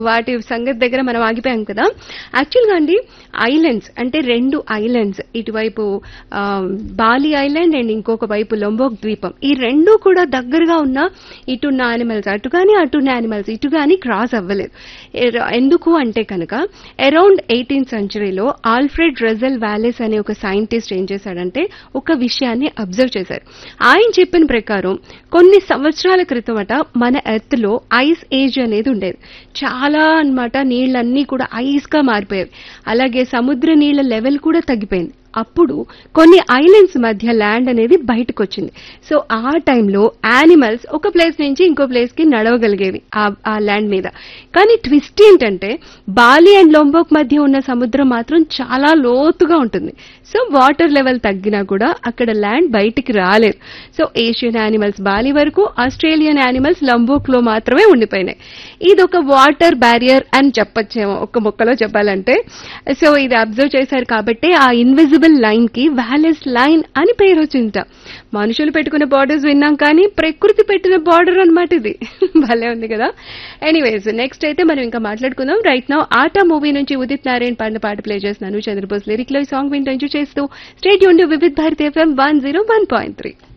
వాటి సంగతి దగ్గర మనం ఆగిపోయాం కదా యాక్చువల్గా అండి ఐలాండ్స్ అంటే రెండు ఐలాండ్స్ ఇటువైపు ఆ, బాలి ఐలాండ్ అండ్ ఇంకొక వైపు లొంబోక్ ద్వీపం ఈ రెండు కూడా దగ్గరగా ఉన్న ఇటున్న యానిమల్స్ అటు కానీ అటున్న యానిమల్స్ ఇటు కానీ క్రాస్ అవ్వలేదు ఎర- ఎందుకు అంటే కనుక అరౌండ్ ఎయిటీన్త్ సెంచరీలో ఆల్ఫ్రెడ్ రెజల్ వ్యాలెస్ అనే ఒక సైంటిస్ట్ ఏం చేశాడంటే ఒక విషయాన్ని అబ్జర్వ్ చేశారు ఆయన చెప్పిన ప్రకారం కొన్ని సంవత్సరాల క్రితమట మన ఎర్త్ లో ఐస్ ఏజ్ అనేది ఉండేది చాలా అన్నమాట నీళ్ళన్నీ కూడా ఐస్ గా మారిపోయాయి అలాగే సముద్ర నీళ్ళ లెవెల్ కూడా తగ్గిపోయింది అప్పుడు కొన్ని ఐలాండ్స్ మధ్య ల్యాండ్ అనేది బయటకు వచ్చింది సో ఆ టైంలో యానిమల్స్ ఒక ప్లేస్ నుంచి ఇంకో ప్లేస్ కి నడవగలిగేవి ఆ- ఆ ల్యాండ్ మీద కానీ ట్విస్ట్ ఏంటంటే బాలి అండ్ లొంబోక్ మధ్య ఉన్న సముద్రం మాత్రం చాలా లోతుగా ఉంటుంది సో వాటర్ లెవెల్ తగ్గినా కూడా అక్కడ ల్యాండ్ బయటికి రాలేదు సో ఏషియన్ యానిమల్స్ బాలి వరకు ఆస్ట్రేలియన్ యానిమల్స్ లంబోక్ లో మాత్రమే ఉండిపోయినాయి ఇది ఒక వాటర్ బ్యారియర్ అని చెప్పొచ్చేమో ఒక మొక్కలో చెప్పాలంటే సో ఇది అబ్జర్వ్ చేశారు కాబట్టి ఆ ఇన్విజిబుల్ లైన్ కి వ్యాలెస్ లైన్ అని పేరు వచ్చింట మనుషులు పెట్టుకున్న బార్డర్స్ విన్నాం కానీ ప్రకృతి పెట్టిన బార్డర్ అన్నమాట ఇది భలే ఉంది కదా ఎనీవేస్ నెక్స్ట్ అయితే మనం ఇంకా మాట్లాడుకుందాం రైట్ నౌ ఆట మూవీ నుంచి ఉదిత్ నారాయణ పాడిన పాట ప్లే చేస్తున్నాను చంద్రబోస్ లిరిక్ లో ఈ సాంగ్ వింటూ ఎంజాయ్ చేస్తూ స్టేట్ యూన్ Vividh Bharati FM one zero one point three